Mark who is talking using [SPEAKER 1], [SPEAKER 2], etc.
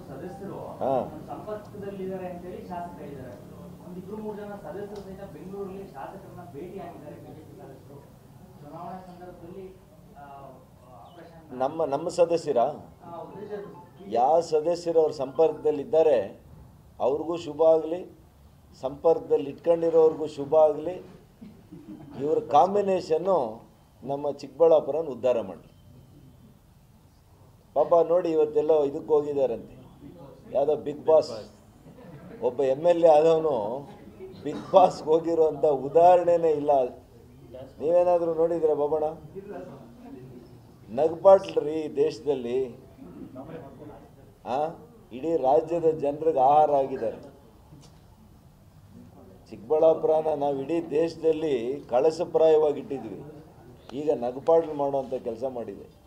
[SPEAKER 1] ಸದಸ್ಯರು
[SPEAKER 2] ಹಾ.
[SPEAKER 1] ಸಂಪರ್ಕದಲ್ಲಿದ್ದಾರೆ ಅಂತೇಳಿ ಶಾಸಕರು ಹೇಳಿದ್ದಾರೆ ಒಂದಿಬ್ರು ಮೂರು ಜನ ಸದಸ್ಯರು ಸಹಿತ ಬೆಂಗಳೂರಲ್ಲಿ ಶಾಸಕರನ್ನ ಭೇಟಿ ಆಗಿದ್ದಾರೆ ಬಿಜೆಪಿ ಸದಸ್ಯರು ಚುನಾವಣೆ ಸಂದರ್ಭದಲ್ಲಿ ಆ, ಆಪರೇಷನ್
[SPEAKER 2] ನಮ್ಮ ನಮ್ಮ ಸದಸ್ಯರ
[SPEAKER 1] ಆ, ಉದ್ದೇಶ-
[SPEAKER 2] ಯಾವ ಸದಸ್ಯರು ಅವ್ರ ಸಂಪರ್ಕದಲ್ಲಿದ್ದಾರೆ ಅವ್ರಿಗೂ ಶುಭ ಆಗಲಿ ಸಂಪರ್ಕದಲ್ಲಿ ಇಟ್ಕೊಂಡಿರೋರ್ಗೂ ಶುಭ ಆಗಲಿ ಇವ್ರ ಕಾಂಬಿನೇಷನ್ನು ನಮ್ಮ ಚಿಕ್ಕಬಳ್ಳಾಪುರನ ಉದ್ಧಾರ ಮಾಡಲಿ ಪಾಪ ನೋಡಿ ಇವತ್ತೆಲ್ಲೋ ಇದಕ್ಕೆ ಹೋಗಿದ್ದಾರಂತೆ ಯಾವುದೋ ಬಿಗ್ ಬಾಸ್ ಒಬ್ಬ ಎಮ್ ಎಲ್ ಎ ಆದವನು ಬಿಗ್ ಬಾಸ್ಗೆ ಹೋಗಿರೋಂಥ ಉದಾಹರಣೆನೇ ಇಲ್ಲ ನೀವೇನಾದರೂ ನೋಡಿದ್ರೆ ಬಾಬಣ್ಣ ನಗ್ಪಾಟ್ಲ್ರಿ ಈ ದೇಶದಲ್ಲಿ ಆ ಇಡೀ ರಾಜ್ಯದ ಜನರಿಗೆ ಆಹಾರ ಆಗಿದ್ದಾರೆ ಚಿಕ್ಕಬಳ್ಳಾಪುರನ ನಾವು ಇಡೀ ದೇಶದಲ್ಲಿ ಕಳಸಪ್ರಾಯವಾಗಿ ಇಟ್ಟಿದ್ವಿ ಈಗ ನಗಪಾಟ್ಲು ಮಾಡುವಂಥ ಕೆಲಸ ಮಾಡಿದೆ